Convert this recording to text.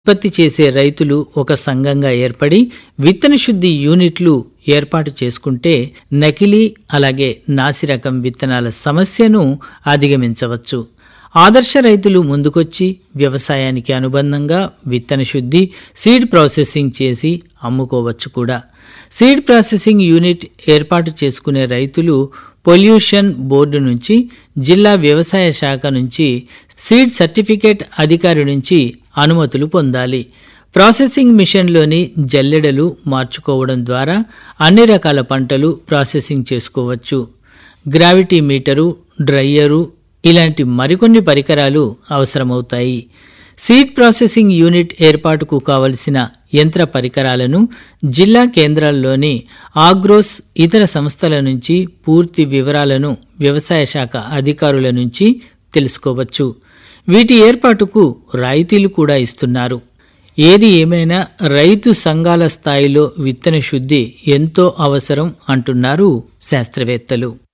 ఉత్పత్తి చేసే రైతులు ఒక సంఘంగా ఏర్పడి విత్తన శుద్ధి యూనిట్లు ఏర్పాటు చేసుకుంటే నకిలీ అలాగే నాసిరకం విత్తనాల సమస్యను అధిగమించవచ్చు ఆదర్శ రైతులు ముందుకొచ్చి వ్యవసాయానికి అనుబంధంగా విత్తన శుద్ధి సీడ్ ప్రాసెసింగ్ చేసి అమ్ముకోవచ్చు కూడా సీడ్ ప్రాసెసింగ్ యూనిట్ ఏర్పాటు చేసుకునే రైతులు పొల్యూషన్ బోర్డు నుంచి జిల్లా వ్యవసాయ శాఖ నుంచి సీడ్ సర్టిఫికేట్ అధికారి నుంచి అనుమతులు పొందాలి ప్రాసెసింగ్ మిషన్లోని జల్లెడలు మార్చుకోవడం ద్వారా అన్ని రకాల పంటలు ప్రాసెసింగ్ చేసుకోవచ్చు గ్రావిటీ మీటరు డ్రయ్యరు ఇలాంటి మరికొన్ని పరికరాలు అవసరమవుతాయి సీడ్ ప్రాసెసింగ్ యూనిట్ ఏర్పాటుకు కావలసిన యంత్ర పరికరాలను జిల్లా కేంద్రాల్లోని ఆగ్రోస్ ఇతర సంస్థల నుంచి పూర్తి వివరాలను వ్యవసాయ శాఖ అధికారుల నుంచి తెలుసుకోవచ్చు వీటి ఏర్పాటుకు రాయితీలు కూడా ఇస్తున్నారు ఏది ఏమైనా రైతు సంఘాల స్థాయిలో విత్తన శుద్ధి ఎంతో అవసరం అంటున్నారు శాస్త్రవేత్తలు